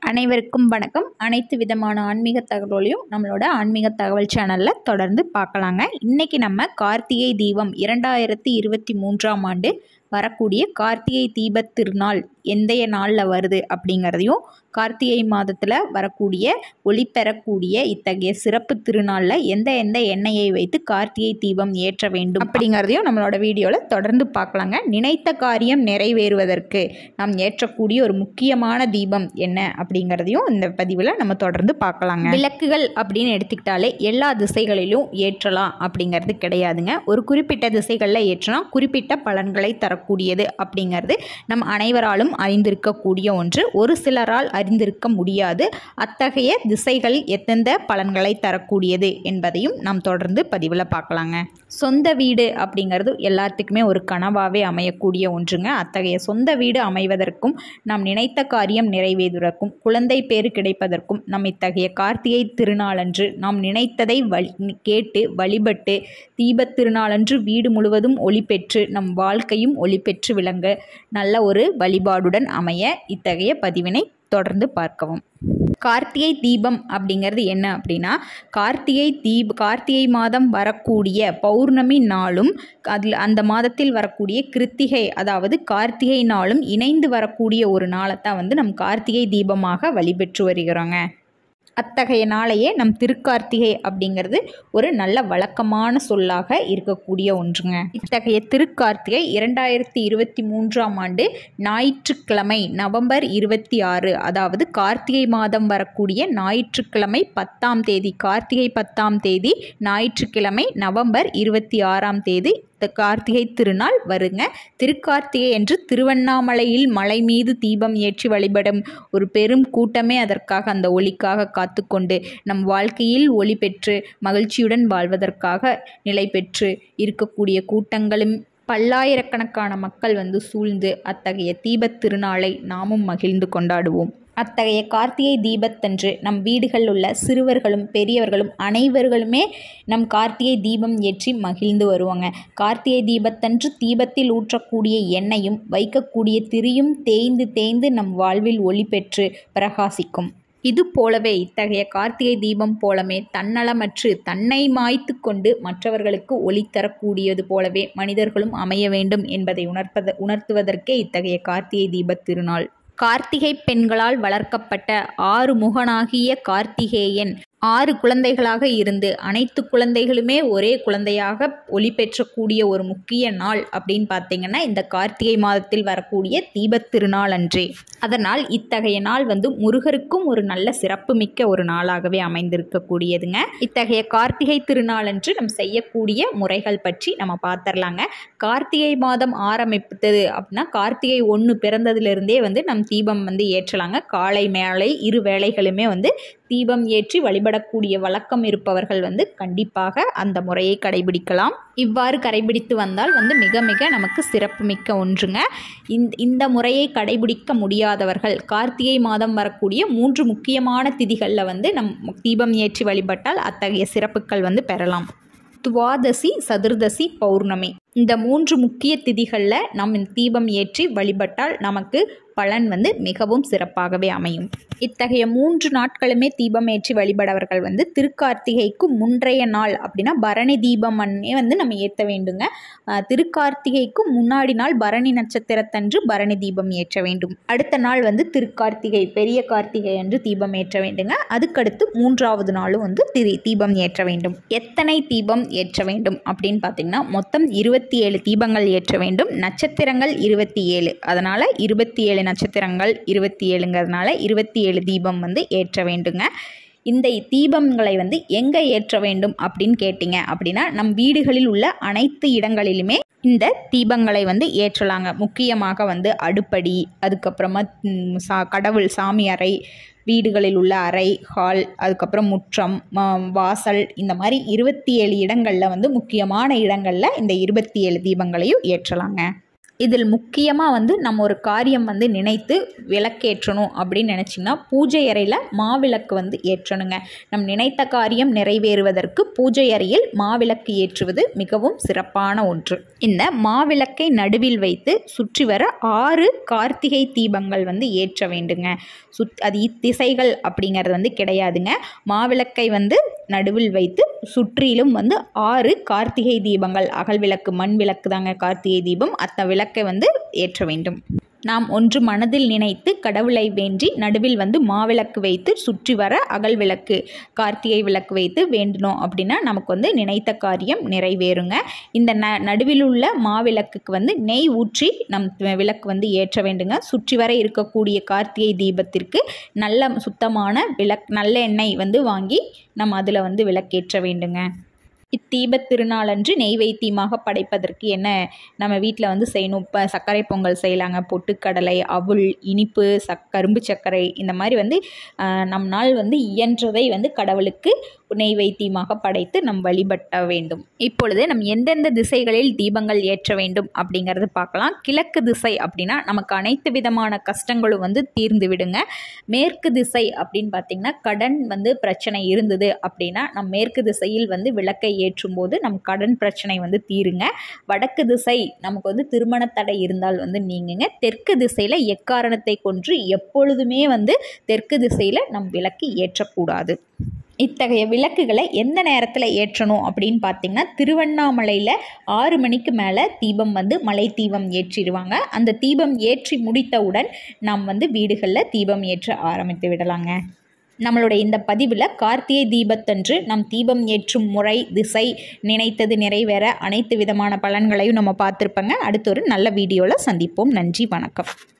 அனைவருக்கும் வணக்கம் அனைத்து விதமான ஆன்மீக தகவலையும் நம்மளோட ஆன்மீக தகவல் சேனலில் தொடர்ந்து பார்க்கலாங்க இன்றைக்கி நம்ம கார்த்திகை தீபம் இரண்டாயிரத்தி இருபத்தி மூன்றாம் ஆண்டு வரக்கூடிய கார்த்திகை தீபத் திருநாள் எந்தைய நாளில் வருது அப்படிங்கிறதையும் கார்த்திகை மாதத்தில் வரக்கூடிய ஒளி பெறக்கூடிய இத்தகைய சிறப்பு திருநாளில் எந்த எந்த எண்ணெயை வைத்து கார்த்திகை தீபம் ஏற்ற வேண்டும் அப்படிங்கிறதையும் நம்மளோட வீடியோவில் தொடர்ந்து பார்க்கலாங்க நினைத்த காரியம் நிறைவேறுவதற்கு நாம் ஏற்றக்கூடிய ஒரு முக்கியமான தீபம் என்ன அப்படிங்கிறதையும் இந்த பதிவில் நம்ம தொடர்ந்து பார்க்கலாங்க விளக்குகள் அப்படின்னு எடுத்துக்கிட்டாலே எல்லா திசைகளிலும் ஏற்றலாம் அப்படிங்கிறது கிடையாதுங்க ஒரு குறிப்பிட்ட திசைகளில் ஏற்றினா குறிப்பிட்ட பலன்களை தரக்கூடியது அப்படிங்கிறது நம் அனைவராலும் அறிந்திருக்கக்கூடிய ஒன்று ஒரு சிலரால் அறிந்திருக்க முடியாது அத்தகைய திசைகள் எந்தெந்த பலன்களை தரக்கூடியது என்பதையும் நாம் தொடர்ந்து பதிவில் பார்க்கலாங்க சொந்த வீடு அப்படிங்கிறது எல்லாத்துக்குமே ஒரு கனவாகவே அமையக்கூடிய ஒன்றுங்க அத்தகைய சொந்த வீடு அமைவதற்கும் நாம் நினைத்த காரியம் நிறைவேறுவதற்கும் குழந்தை பேறு கிடைப்பதற்கும் நம் இத்தகைய கார்த்திகை திருநாளன்று நாம் நினைத்ததை வழி கேட்டு வழிபட்டு தீபத் திருநாளன்று வீடு முழுவதும் ஒளி பெற்று நம் வாழ்க்கையும் ஒளி பெற்று விளங்க நல்ல ஒரு வழிபாடுடன் அமைய இத்தகைய பதிவினை தொடர்ந்து பார்க்கவும் கார்த்திகை தீபம் அப்படிங்கிறது என்ன அப்படின்னா கார்த்திகை தீப கார்த்திகை மாதம் வரக்கூடிய பௌர்ணமி நாளும் அதில் அந்த மாதத்தில் வரக்கூடிய கிருத்திகை அதாவது கார்த்திகை நாளும் இணைந்து வரக்கூடிய ஒரு நாளை தான் வந்து நம் கார்த்திகை தீபமாக வழிபெற்று வருகிறோங்க அத்தகைய நாளையே நம் திருக்கார்த்திகை அப்படிங்கிறது ஒரு நல்ல வழக்கமான சொல்லாக இருக்கக்கூடிய ஒன்றுங்க இத்தகைய திருக்கார்த்திகை இரண்டாயிரத்தி இருபத்தி மூன்றாம் ஆண்டு ஞாயிற்றுக்கிழமை நவம்பர் இருபத்தி ஆறு அதாவது கார்த்திகை மாதம் வரக்கூடிய ஞாயிற்றுக்கிழமை பத்தாம் தேதி கார்த்திகை பத்தாம் தேதி ஞாயிற்றுக்கிழமை நவம்பர் இருபத்தி ஆறாம் தேதி கார்த்திகை திருநாள் வருங்க திருக்கார்த்திகை என்று திருவண்ணாமலையில் மலை மீது தீபம் ஏற்றி வழிபடும் ஒரு பெரும் கூட்டமே அதற்காக அந்த ஒளிக்காக காத்துக்கொண்டு நம் வாழ்க்கையில் ஒளி பெற்று மகிழ்ச்சியுடன் வாழ்வதற்காக நிலை பெற்று இருக்கக்கூடிய கூட்டங்களும் பல்லாயிரக்கணக்கான மக்கள் வந்து சூழ்ந்து அத்தகைய தீபத் திருநாளை நாமும் மகிழ்ந்து கொண்டாடுவோம் அத்தகைய கார்த்திகை தீபத்தன்று நம் வீடுகளில் உள்ள சிறுவர்களும் பெரியவர்களும் அனைவர்களுமே நம் கார்த்திகை தீபம் ஏற்றி மகிழ்ந்து வருவாங்க கார்த்திகை தீபத்தன்று தீபத்தில் ஊற்றக்கூடிய எண்ணெயும் வைக்கக்கூடிய திரியும் தேய்ந்து தேய்ந்து நம் வாழ்வில் ஒளி பெற்று பிரகாசிக்கும் இது போலவே இத்தகைய கார்த்திகை தீபம் போலவே தன்னலமற்று தன்னை மாய்த்து கொண்டு மற்றவர்களுக்கு ஒளி தரக்கூடியது போலவே மனிதர்களும் அமைய வேண்டும் என்பதை உணர்ப்பத உணர்த்துவதற்கே இத்தகைய கார்த்திகை தீபத் திருநாள் கார்த்திகை பெண்களால் வளர்க்கப்பட்ட ஆறு முகனாகிய கார்த்திகேயன் ஆறு குழந்தைகளாக இருந்து அனைத்து குழந்தைகளுமே ஒரே குழந்தையாக ஒளி பெற்றக்கூடிய ஒரு முக்கிய நாள் அப்படின்னு பார்த்தீங்கன்னா இந்த கார்த்திகை மாதத்தில் வரக்கூடிய தீபத் திருநாள் அன்றே அதனால் இத்தகைய நாள் வந்து முருகருக்கும் ஒரு நல்ல சிறப்பு மிக்க ஒரு நாளாகவே அமைந்திருக்கக்கூடியதுங்க இத்தகைய கார்த்திகை திருநாள் அன்று நம்ம செய்யக்கூடிய முறைகள் பற்றி நம்ம பார்த்துடலாங்க கார்த்திகை மாதம் ஆரம்பித்தது அப்படின்னா கார்த்திகை ஒன்று பிறந்ததுலேருந்தே வந்து நம் தீபம் வந்து ஏற்றலாங்க காலை மேலை இரு வேளைகளுமே வந்து தீபம் ஏற்றி வழிபடக்கூடிய வழக்கம் இருப்பவர்கள் வந்து கண்டிப்பாக அந்த முறையை கடைபிடிக்கலாம் இவ்வாறு கடைபிடித்து வந்தால் வந்து மிக மிக நமக்கு சிறப்புமிக்க ஒன்றுங்க இந்த இந்த முறையை கடைபிடிக்க முடியாதவர்கள் கார்த்திகை மாதம் வரக்கூடிய மூன்று முக்கியமான திதிகளில் வந்து நம் தீபம் ஏற்றி வழிபட்டால் அத்தகைய சிறப்புகள் வந்து பெறலாம் துவாதசி சதுர்தசி பௌர்ணமி இந்த மூன்று முக்கிய திதிகளில் நம் தீபம் ஏற்றி வழிபட்டால் நமக்கு பலன் வந்து மிகவும் சிறப்பாகவே அமையும் இத்தகைய மூன்று நாட்களுமே தீபம் ஏற்றி வழிபடவர்கள் வந்து திருக்கார்த்திகைக்கு முன்றைய நாள் அப்படின்னா பரணி தீபம் அன்னே வந்து நம்ம ஏற்ற வேண்டுங்க திருக்கார்த்திகைக்கு முன்னாடி நாள் பரணி நட்சத்திரத்தன்று பரணி தீபம் ஏற்ற வேண்டும் அடுத்த நாள் வந்து திருக்கார்த்திகை பெரிய கார்த்திகை அன்று தீபம் ஏற்ற வேண்டுங்க அதுக்கடுத்து மூன்றாவது நாளும் வந்து திரி தீபம் ஏற்ற வேண்டும் எத்தனை தீபம் ஏற்ற வேண்டும் அப்படின்னு பார்த்தீங்கன்னா மொத்தம் இருபத்தி ஏழு தீபங்கள் ஏற்ற வேண்டும் நட்சத்திரங்கள் இருபத்தி ஏழு அதனால் இருபத்தி ஏழு நட்சத்திரங்கள் இருபத்தி ஏழுங்கிறதுனால இருபத்தி ஏழு தீபம் வந்து ஏற்ற வேண்டுங்க இந்த தீபங்களை வந்து எங்கே ஏற்ற வேண்டும் அப்படின்னு கேட்டிங்க அப்படின்னா நம் வீடுகளில் உள்ள அனைத்து இடங்களிலுமே இந்த தீபங்களை வந்து ஏற்றலாங்க முக்கியமாக வந்து அடுப்படி அதுக்கப்புறமா சா கடவுள் சாமி அறை வீடுகளில் உள்ள அறை ஹால் அதுக்கப்புறம் முற்றம் வாசல் இந்த மாதிரி இருபத்தி ஏழு இடங்களில் வந்து முக்கியமான இடங்களில் இந்த இருபத்தி ஏழு தீபங்களையும் ஏற்றலாங்க இதில் முக்கியமாக வந்து நம்ம ஒரு காரியம் வந்து நினைத்து விளக்கேற்றணும் அப்படின்னு நினச்சிங்கன்னா பூஜை அறையில் மாவிளக்கு வந்து ஏற்றணுங்க நம் நினைத்த காரியம் நிறைவேறுவதற்கு பூஜை அறையில் மாவிளக்கு ஏற்றுவது மிகவும் சிறப்பான ஒன்று இந்த மாவிளக்கை நடுவில் வைத்து சுற்றி வர ஆறு கார்த்திகை தீபங்கள் வந்து ஏற்ற வேண்டுங்க சுத் அது இத்திசைகள் அப்படிங்கிறது வந்து கிடையாதுங்க மாவிளக்கை வந்து நடுவில் வைத்து சுற்றிலும் வந்து ஆறு கார்த்திகை தீபங்கள் அகல் விளக்கு மண் விளக்கு தாங்க கார்த்திகை தீபம் அத்த விளக்கை வந்து ஏற்ற வேண்டும் நாம் ஒன்று மனதில் நினைத்து கடவுளை வேண்டி நடுவில் வந்து மாவிளக்கு வைத்து சுற்றி வர அகல் விளக்கு கார்த்திகை விளக்கு வைத்து வேண்டணும் அப்படின்னா நமக்கு வந்து நினைத்த காரியம் நிறைவேறுங்க இந்த ந நடுவில் உள்ள மாவிளக்குக்கு வந்து நெய் ஊற்றி நம் விளக்கு வந்து ஏற்ற வேண்டுங்க சுற்றி வர இருக்கக்கூடிய கார்த்திகை தீபத்திற்கு நல்ல சுத்தமான விளக் நல்ல எண்ணெய் வந்து வாங்கி நம்ம அதில் வந்து விளக்கேற்ற வேண்டுங்க இத்தீபத் திருநாளன்று நெய்வேத்தியமாக படைப்பதற்கு என்ன நம்ம வீட்டில் வந்து செய்யணும் இப்போ சர்க்கரை பொங்கல் செய்யலாங்க பொட்டுக்கடலை அவுள் இனிப்பு சக் கரும்பு சர்க்கரை இந்த மாதிரி வந்து நம் நாள் வந்து இயன்றதை வந்து கடவுளுக்கு நெய்வேத்தியமாக படைத்து நம் வழிபட்ட வேண்டும் இப்பொழுது நம் எந்தெந்த திசைகளில் தீபங்கள் ஏற்ற வேண்டும் அப்படிங்கிறது பார்க்கலாம் கிழக்கு திசை அப்படின்னா நமக்கு அனைத்து விதமான கஷ்டங்களும் வந்து தீர்ந்து விடுங்க மேற்கு திசை அப்படின்னு பார்த்திங்கன்னா கடன் வந்து பிரச்சனை இருந்தது அப்படின்னா நம் மேற்கு திசையில் வந்து விளக்கை ஏற்றும் போது நம் கடன் பிரச்சனை வந்து தீருங்க வடக்கு திசை நமக்கு வந்து திருமண தடை இருந்தால் வந்து நீங்குங்க தெற்கு திசையில் எக்காரணத்தை கொன்று எப்பொழுதுமே வந்து தெற்கு திசையில் நம் விளக்கு ஏற்றக்கூடாது இத்தகைய விளக்குகளை எந்த நேரத்தில் ஏற்றணும் அப்படின்னு பார்த்தீங்கன்னா திருவண்ணாமலையில் ஆறு மணிக்கு மேலே தீபம் வந்து மலை தீபம் ஏற்றிடுவாங்க அந்த தீபம் ஏற்றி முடித்தவுடன் நாம் வந்து வீடுகளில் தீபம் ஏற்ற ஆரம்பித்து விடலாங்க நம்மளுடைய இந்த பதிவில் கார்த்திகை தீபத்தன்று நம் தீபம் ஏற்றும் முறை திசை நினைத்தது நிறைவேற அனைத்து விதமான பலன்களையும் நம்ம பார்த்துருப்போங்க அடுத்த ஒரு நல்ல வீடியோவில் சந்திப்போம் நன்றி வணக்கம்